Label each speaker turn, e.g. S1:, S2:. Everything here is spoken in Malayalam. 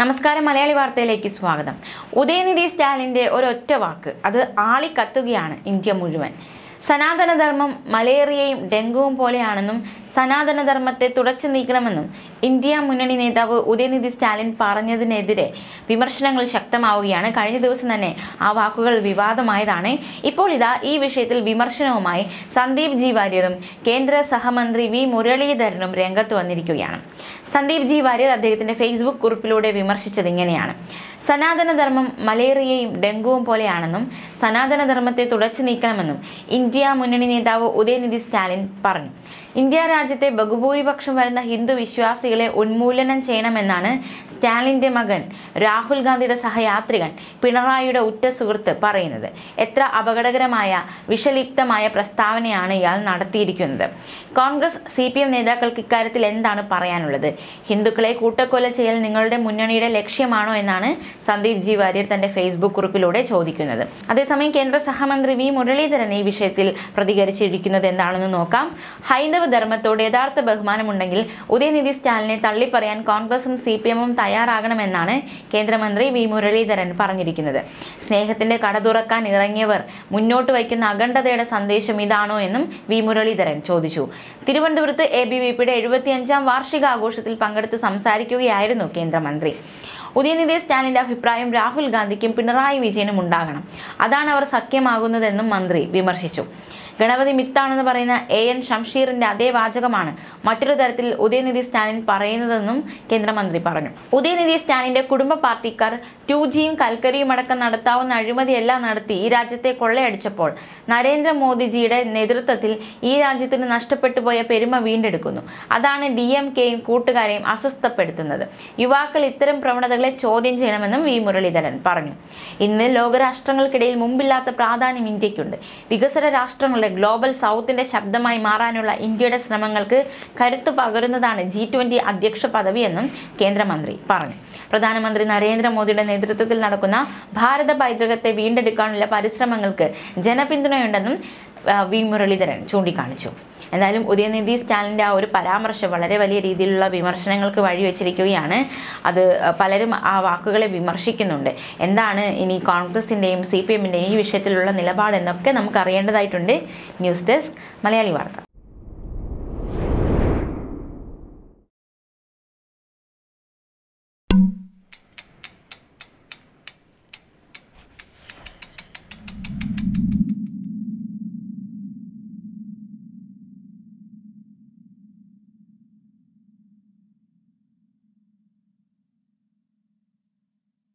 S1: നമസ്കാരം മലയാളി വാർത്തയിലേക്ക് സ്വാഗതം ഉദയനിധി സ്റ്റാലിന്റെ ഒരൊറ്റ വാക്ക് അത് ആളിക്കത്തുകയാണ് ഇന്ത്യ മുഴുവൻ സനാതനധർമ്മം മലേറിയയും ഡെങ്കുവും പോലെയാണെന്നും സനാതനധർമ്മത്തെ തുടച്ചു നീക്കണമെന്നും ഇന്ത്യ മുന്നണി നേതാവ് ഉദയനിധി സ്റ്റാലിൻ പറഞ്ഞതിനെതിരെ വിമർശനങ്ങൾ ശക്തമാവുകയാണ് കഴിഞ്ഞ ദിവസം തന്നെ ആ വാക്കുകൾ വിവാദമായതാണ് ഇപ്പോൾ ഇതാ ഈ വിഷയത്തിൽ വിമർശനവുമായി സന്ദീപ് ജി വാര്യറും കേന്ദ്ര സഹമന്ത്രി വി മുരളീധരനും രംഗത്ത് വന്നിരിക്കുകയാണ് സന്ദീപ് ജി വാര്യർ അദ്ദേഹത്തിന്റെ ഫേസ്ബുക്ക് കുറിപ്പിലൂടെ വിമർശിച്ചത് ഇങ്ങനെയാണ് സനാതനധർമ്മം മലേറിയയും ഡെങ്കുവും പോലെയാണെന്നും സനാതനധർമ്മത്തെ തുടച്ചു നീക്കണമെന്നും ഇന്ത്യ മുന്നണി നേതാവ് ഉദയനിധി സ്റ്റാലിൻ പറഞ്ഞു ഇന്ത്യ രാജ്യത്തെ ബഹുഭൂരിപക്ഷം വരുന്ന ഹിന്ദു വിശ്വാസികളെ ഉന്മൂലനം ചെയ്യണമെന്നാണ് സ്റ്റാലിന്റെ മകൻ രാഹുൽ ഗാന്ധിയുടെ സഹയാത്രികൻ പിണറായിയുടെ ഉറ്റ സുഹൃത്ത് പറയുന്നത് എത്ര അപകടകരമായ വിഷലിപ്തമായ പ്രസ്താവനയാണ് ഇയാൾ നടത്തിയിരിക്കുന്നത് കോൺഗ്രസ് സി പി എം നേതാക്കൾക്ക് ഇക്കാര്യത്തിൽ എന്താണ് പറയാനുള്ളത് ഹിന്ദുക്കളെ കൂട്ടക്കൊല ചെയ്യൽ നിങ്ങളുടെ മുന്നണിയുടെ ലക്ഷ്യമാണോ എന്നാണ് സന്ദീപ് ജി വാര്യർ തന്റെ ഫേസ്ബുക്ക് കുറിപ്പിലൂടെ ചോദിക്കുന്നത് അതേസമയം കേന്ദ്ര സഹമന്ത്രി വി മുരളീധരൻ ഈ വിഷയത്തിൽ പ്രതികരിച്ചിരിക്കുന്നത് എന്താണെന്ന് നോക്കാം ഹൈന്ദവ ധർമ്മത്തോട് യഥാർത്ഥ ബഹുമാനമുണ്ടെങ്കിൽ ഉദയനിധി സ്റ്റാലിനെ തള്ളിപ്പറയാൻ കോൺഗ്രസും സി പി എമ്മും തയ്യാറാകണമെന്നാണ് കേന്ദ്രമന്ത്രി വി മുരളീധരൻ പറഞ്ഞിരിക്കുന്നത് സ്നേഹത്തിന്റെ കട തുറക്കാൻ ഇറങ്ങിയവർ മുന്നോട്ട് വയ്ക്കുന്ന അഖണ്ഡതയുടെ സന്ദേശം ഇതാണോ എന്നും വി മുരളീധരൻ ചോദിച്ചു തിരുവനന്തപുരത്ത് എ ബി വി പിയുടെ എഴുപത്തിയഞ്ചാം വാർഷികാഘോഷത്തിൽ പങ്കെടുത്ത് സംസാരിക്കുകയായിരുന്നു കേന്ദ്രമന്ത്രി ഉദയനിധി സ്റ്റാലിന്റെ അഭിപ്രായം രാഹുൽ ഗാന്ധിക്കും പിണറായി വിജയനും ഉണ്ടാകണം അതാണ് അവർ സഖ്യമാകുന്നതെന്നും മന്ത്രി വിമർശിച്ചു ഗണപതി മിത്താണെന്ന് പറയുന്ന എ എൻ ഷംഷീറിന്റെ അതേ വാചകമാണ് മറ്റൊരു തരത്തിൽ ഉദയനിധി സ്റ്റാലിൻ പറയുന്നതെന്നും കേന്ദ്രമന്ത്രി പറഞ്ഞു ഉദയനിധി സ്റ്റാലിന്റെ കുടുംബ പാർട്ടിക്കാർ ടു ജിയും കൽക്കരിയും അടക്കം നടത്താവുന്ന അഴിമതിയെല്ലാം നടത്തി ഈ രാജ്യത്തെ കൊള്ളയടിച്ചപ്പോൾ നരേന്ദ്രമോദിജിയുടെ നേതൃത്വത്തിൽ ഈ രാജ്യത്തിന് നഷ്ടപ്പെട്ടു പോയ പെരുമ വീണ്ടെടുക്കുന്നു അതാണ് ഡി എം കെയും കൂട്ടുകാരെയും അസ്വസ്ഥപ്പെടുത്തുന്നത് യുവാക്കൾ ഇത്തരം പ്രവണതകളെ ചോദ്യം ചെയ്യണമെന്നും വി മുരളീധരൻ പറഞ്ഞു ഇന്ന് ലോകരാഷ്ട്രങ്ങൾക്കിടയിൽ മുമ്പില്ലാത്ത പ്രാധാന്യം ഇന്ത്യക്കുണ്ട് വികസന രാഷ്ട്രങ്ങളുടെ ഗ്ലോബൽ സൗത്തിന്റെ ശബ്ദമായി മാറാനുള്ള ഇന്ത്യയുടെ ശ്രമങ്ങൾക്ക് കരുത്തു പകരുന്നതാണ് ജി ട്വന്റി അധ്യക്ഷ പദവിയെന്നും കേന്ദ്രമന്ത്രി പറഞ്ഞു പ്രധാനമന്ത്രി നരേന്ദ്രമോദിയുടെ നേതൃത്വത്തിൽ നടക്കുന്ന ഭാരത പൈതൃകത്തെ വീണ്ടെടുക്കാനുള്ള പരിശ്രമങ്ങൾക്ക് ജനപിന്തുണയുണ്ടെന്നും ആ, വി മുരളീധരൻ ചൂണ്ടിക്കാണിച്ചു എന്തായാലും ഉദയനിധി സ്റ്റാലിൻ്റെ ആ ഒരു പരാമർശം വളരെ വലിയ രീതിയിലുള്ള വിമർശനങ്ങൾക്ക് വഴിവെച്ചിരിക്കുകയാണ് അത് പലരും ആ വാക്കുകളെ വിമർശിക്കുന്നുണ്ട് എന്താണ് ഇനി കോൺഗ്രസിൻ്റെയും സി പി എമ്മിൻ്റെയും ഈ വിഷയത്തിലുള്ള നിലപാട് എന്നൊക്കെ നമുക്ക് അറിയേണ്ടതായിട്ടുണ്ട് ന്യൂസ് ഡെസ്ക് മലയാളി വാർത്ത